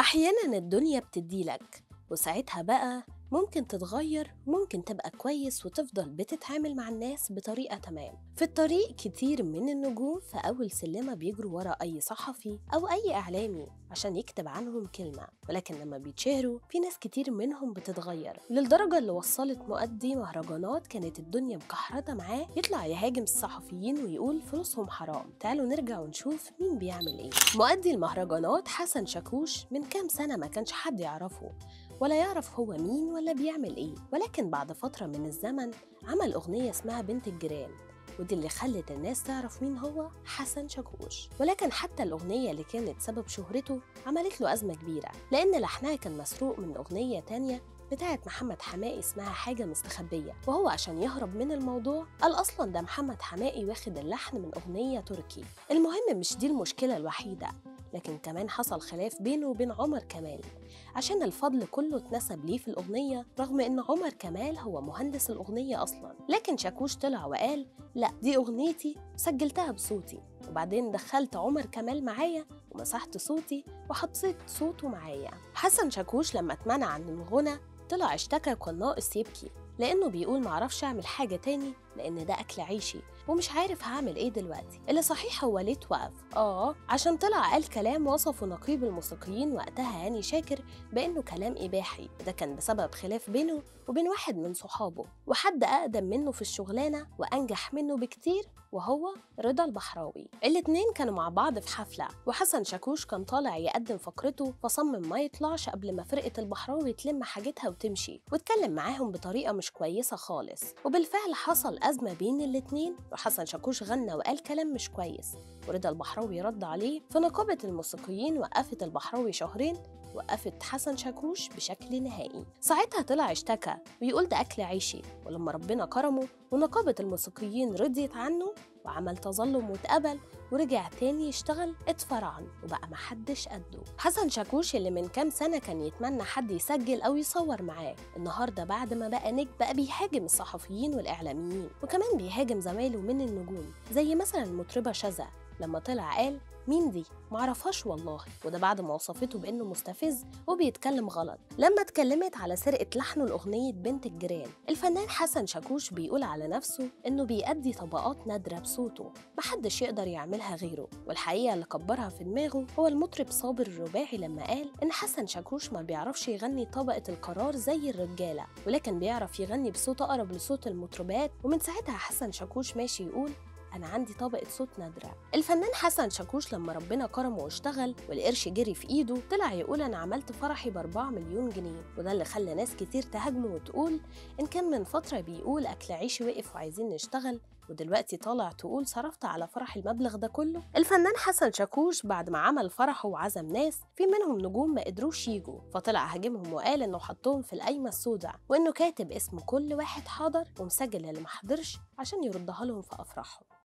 أحيانا الدنيا بتديلك وساعتها بقى ممكن تتغير وممكن تبقى كويس وتفضل بتتعامل مع الناس بطريقة تمام في الطريق كتير من النجوم في أول سلمة بيجروا ورا أي صحفي أو أي إعلامي عشان يكتب عنهم كلمة ولكن لما بيتشهروا في ناس كتير منهم بتتغير للدرجة اللي وصلت مؤدي مهرجانات كانت الدنيا مكحرتة معاه يطلع يهاجم الصحفيين ويقول فلوسهم حرام تعالوا نرجع ونشوف مين بيعمل ايه مؤدي المهرجانات حسن شاكوش من كام سنة ما كانش حد يعرفه ولا يعرف هو مين ولا بيعمل ايه ولكن بعد فترة من الزمن عمل أغنية اسمها بنت الجيران ودي اللي خلت الناس تعرف مين هو حسن شاكوش ولكن حتى الأغنية اللي كانت سبب شهرته عملت له أزمة كبيرة لأن لحنها كان مسروق من أغنية تانية بتاعت محمد حماقي اسمها حاجة مستخبية وهو عشان يهرب من الموضوع قال أصلا ده محمد حماقي واخد اللحن من أغنية تركي المهم مش دي المشكلة الوحيدة لكن كمان حصل خلاف بينه وبين عمر كمال عشان الفضل كله اتنسب ليه في الأغنية رغم إن عمر كمال هو مهندس الأغنية أصلا لكن شاكوش طلع وقال لا دي أغنيتي سجلتها بصوتي وبعدين دخلت عمر كمال معايا ومسحت صوتي وحطيت صوته معايا حسن شاكوش لما اتمنع عن الغنى طلع اشتكى وكان ناقص يبكي لأنه بيقول معرفش أعمل حاجة تاني لأن ده أكل عيشي ومش عارف هعمل إيه دلوقتي اللي صحيح هو ليه توقف آه عشان طلع قال كلام وصفه نقيب الموسيقيين وقتها هاني شاكر بأنه كلام إباحي ده كان بسبب خلاف بينه وبين واحد من صحابه وحد أقدم منه في الشغلانة وأنجح منه بكتير وهو رضا البحراوي الاتنين كانوا مع بعض في حفلة وحسن شاكوش كان طالع يقدم فقرته فصمم ما يطلعش قبل ما فرقة البحراوي تلم حاجتها وتمشي واتكلم معاهم بطريقة مش كويسة خالص وبالفعل حصل أزمة بين الاتنين وحسن شاكوش غنى وقال كلام مش كويس ورضا البحراوي رد عليه فنقابة الموسيقيين وقفت البحراوي شهرين وقفت حسن شاكوش بشكل نهائي ساعتها طلع اشتكى ويقول ده أكل عيشي ولما ربنا كرمه ونقابة الموسيقيين رضيت عنه وعمل تظلم واتقبل ورجع تاني يشتغل اتفرعن وبقى محدش قده حسن شاكوش اللي من كام سنة كان يتمنى حد يسجل أو يصور معاه النهاردة بعد ما بقى نجم بقى بيهاجم الصحفيين والإعلاميين وكمان بيهاجم زمايله من النجوم زي مثلا المطربة شذا لما طلع قال مين دي؟ معرفهاش والله وده بعد ما وصفته بانه مستفز وبيتكلم غلط لما اتكلمت على سرقة لحنه لأغنية بنت الجيران الفنان حسن شاكوش بيقول على نفسه انه بيأدي طبقات نادرة بصوته محدش يقدر يعملها غيره والحقيقة اللي كبرها في دماغه هو المطرب صابر الرباعي لما قال ان حسن شاكوش ما بيعرفش يغني طبقة القرار زي الرجالة ولكن بيعرف يغني بصوت أقرب لصوت المطربات ومن ساعتها حسن شاكوش ماشي يقول أنا عندي طبقة صوت نادرة الفنان حسن شاكوش لما ربنا كرمه واشتغل والقرش جري في إيده طلع يقول أنا عملت فرحي بأربعة مليون جنيه وده اللي خلى ناس كتير تهاجمه وتقول إن كان من فترة بيقول أكل عيشي وقف وعايزين نشتغل ودلوقتي طالع تقول صرفت على فرح المبلغ ده كله الفنان حسن شاكوش بعد ما عمل فرحه وعزم ناس في منهم نجوم ما قدروش يجوا فطلع هاجمهم وقال انه حطهم في القايمه السوداء وانه كاتب اسم كل واحد حاضر ومسجل اللي ما حضرش عشان يردها لهم في افراحهم